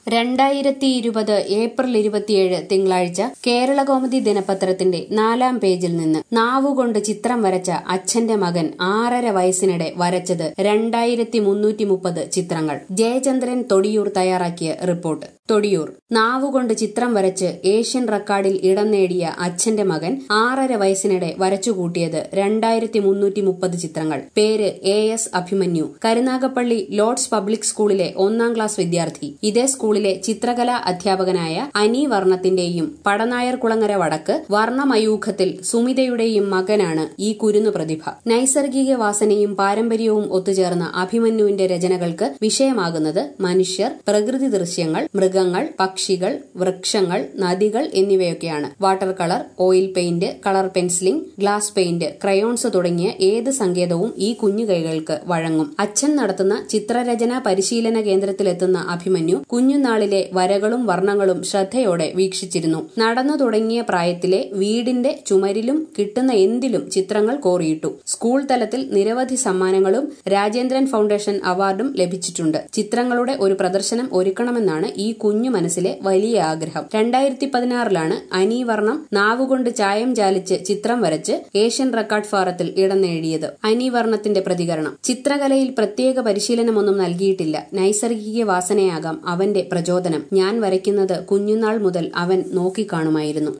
രണ്ടായിരത്തി ഇരുപത് ഏപ്രിൽ ഇരുപത്തിയേഴ് തിങ്കളാഴ്ച കേരളകൗമുദി ദിനപത്രത്തിന്റെ നാലാം പേജിൽ നിന്ന് നാവുകൊണ്ട് ചിത്രം വരച്ച അച്ഛന്റെ മകൻ ആറര വയസ്സിനിടെ വരച്ചത് രണ്ടായിരത്തി മുന്നൂറ്റി മുപ്പത് ചിത്രങ്ങൾ ജയചന്ദ്രൻ തൊടിയൂർ തയ്യാറാക്കിയ റിപ്പോർട്ട് തൊടിയൂർ നാവുകൊണ്ട് ചിത്രം വരച്ച് ഏഷ്യൻ റെക്കോർഡിൽ ഇടം നേടിയ അച്ഛന്റെ മകൻ ആറര വയസ്സിനിടെ വരച്ചുകൂട്ടിയത് രണ്ടായിരത്തി മുന്നൂറ്റി മുപ്പത് ചിത്രങ്ങൾ പേര് A S Abhimanyu Karunagappally Lords public സ്കൂളിലെ ഒന്നാം ക്ലാസ് വിദ്യാർത്ഥി ഇതേ സ്കൂളിലെ ചിത്രകലാ അധ്യാപകനായ അനി വർണ്ണത്തിന്റെയും പടനായർ കുളങ്ങര വടക്ക് വർണ്ണമയൂഖത്തിൽ സുമിതയുടെയും മകനാണ് ഈ കുരുന്നു പ്രതിഭ നൈസർഗിക വാസനയും പാരമ്പര്യവും ഒത്തുചേർന്ന അഭിമന്യുവിന്റെ രചനകൾക്ക് വിഷയമാകുന്നത് മനുഷ്യർ പ്രകൃതി ദൃശ്യങ്ങൾ മൃഗങ്ങൾ പക്ഷികൾ വൃക്ഷങ്ങൾ നദികൾ എന്നിവയൊക്കെയാണ് water colour oil paint colour pencilling glass paint crayons തുടങ്ങിയ ഏത് സങ്കേതവും ഈ കുഞ്ഞു കൈകൾക്ക് വഴങ്ങും അച്ഛൻ നടത്തുന്ന ചിത്രരചനാ പരിശീലന കേന്ദ്രത്തിലെത്തുന്ന അഭിമന്യു കുഞ്ഞുനാളിലെ വരകളും വർണ്ണങ്ങളും ശ്രദ്ധയോടെ വീക്ഷിച്ചിരുന്നു നടന്നു തുടങ്ങിയ പ്രായത്തിലെ വീടിന്റെ ചുമരിലും കിട്ടുന്ന എന്തിലും ചിത്രങ്ങൾ കോറിയിട്ടു സ്കൂൾ തലത്തിൽ നിരവധി സമ്മാനങ്ങളും രാജേന്ദ്രൻ ഫൗണ്ടേഷൻ അവാർഡും ലഭിച്ചിട്ടുണ്ട് ചിത്രങ്ങളുടെ ഒരു പ്രദർശനം ഒരുക്കണമെന്നാണ് ഈ കുഞ്ഞു മനസ്സിലെ വലിയ ആഗ്രഹം രണ്ടായിരത്തി പതിനാറിലാണ് അനീവർണം നാവുകൊണ്ട് ചായം ചാലിച്ച് ചിത്രം വരച്ച് ഏഷ്യൻ റെക്കോർഡ് ഫാറത്തിൽ ഇടം നേടിയത് അനീവർണത്തിന്റെ പ്രതികരണം ചിത്രകലയിൽ പ്രത്യേക പരിശീലനമൊന്നും നൽകിയിട്ടില്ല നൈസർഗിക വാസനയാകാം അവന്റെ പ്രചോദനം ഞാൻ വരയ്ക്കുന്നത് കുഞ്ഞുനാൾ മുതൽ അവൻ നോക്കിക്കാണുമായിരുന്നു